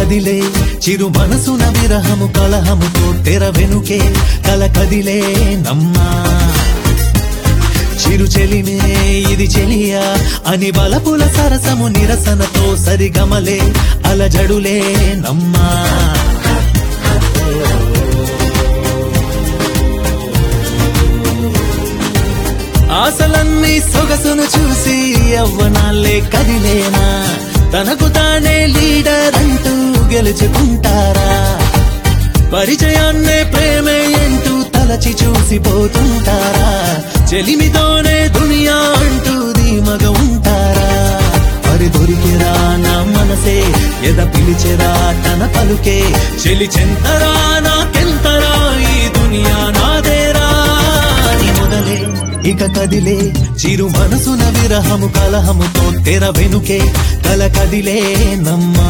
కదిలే చిరు మనసున విరహము కలహముతో తెర వెనుకే కల కదిలే నమ్మా చిరు చెలిమే ఇది చెలియా అని బలపుల సరసము నిరసనతో సరిగమలే అలజడులే నమ్మా ఆశలన్నీ సొగసును చూసి యవ్వనాలే కదిలేనా తనకు తానే లీడర్ అంటూ గెలుచుకుంటారా పరిచయాన్నే ప్రేమే అంటూ తలచి చూసిపోతుంటారా చెలిమితోనే దునియా అంటూ ధీమగ ఉంటారా మరి దొరికిరా నా మనసే ఎద పిలిచెరా తన పలుకే చెలి చెంతరా నాకెంతరా ఈ దునియా నాదేరా అని మొదలే ఇక కదిలే చిరు మనసున విరహము కలహముతో తెర వెనుకే కల కదిలే నమ్మా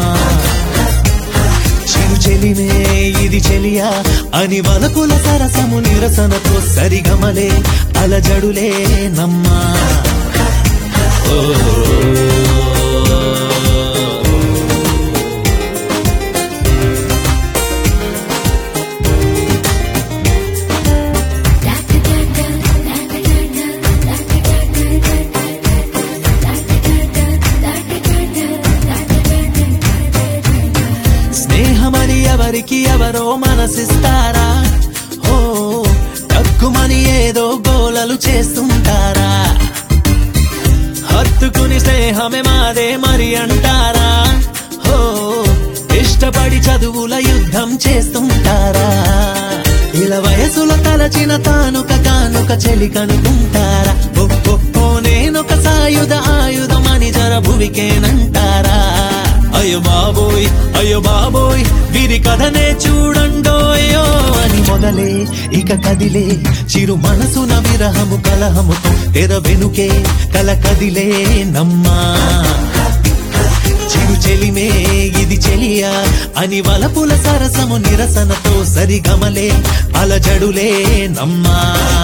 చిరు చెలిమే ఇది చెలియా అని వలపుల సరసము నిరసనతో సరిగమలే అలజడులే నమ్మా ఓ స్నేహమని ఎవరికి ఎవరో మనసిస్తారా ఓ తక్కువని ఏదో గోలలు చేస్తుంటారా హత్తుకుని స్నేహమే మాదే మరి అంటారా ఓ ఇష్టపడి చదువుల యుద్ధం చేస్తుంటారా ఇలా వయసులో తలచిన తానుక కానుక చెలి కనుకుంటారా ఓ, ఓ, ఓ, నేనొక సాయుధ ఆయుధమని జర భువికేనంటారా అయ్యో బాబోయ్ అయ్యో బాబోయ్ వీరి కథనే చూడండోయో అని మొదలే ఇక కదిలే చిరు మనసున విరహము కలహముతో తెర వెనుకే కల కదిలే నమ్మా చిరు చెలిమే ఇది చెలియా అని వలపుల సరసము నిరసనతో సరిగమలే అలజడులే నమ్మా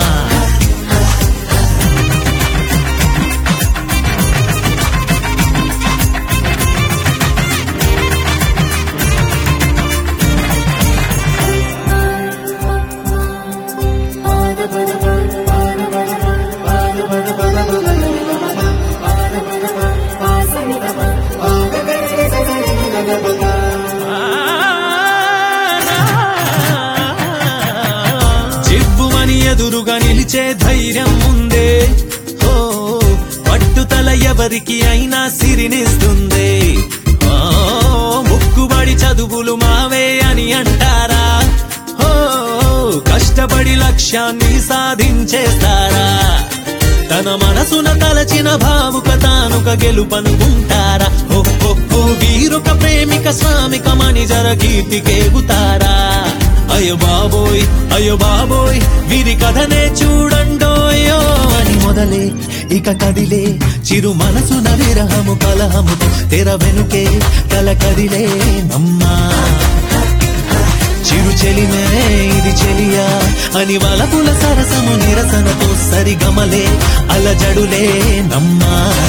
చివ్వుమని ఎదురుగా నిలిచే ధైర్యం ఉందే ఓ పట్టుతల ఎవరికి అయినా సిరినిస్తుంది ఓ ముక్కుబడి చదువులు మావే అని అంటారా ఓ కష్టపడి లక్ష్యాన్ని సాధించేస్తారా తన మనసున తలచిన భావుక తానుక గెలుపనుకుంటారా ఓ ఓ, ఓ వీరొక ప్రేమిక స్వామిక మణి జర కీర్తికేగుతారా అయ్యో బాబోయ్ అయ్యో బాబోయ్ వీరి కథనే చూడండోయో అని మొదలే ఇక కదిలే చిరు మనసున విరహము కలహముతో తెర వెనుకే కల కదిలే నమ్మా చిరు చెలిమే ఇది చెలియా అని వలపుల సరసము నిరసనతో సరిగమలే అలజడులే నమ్మా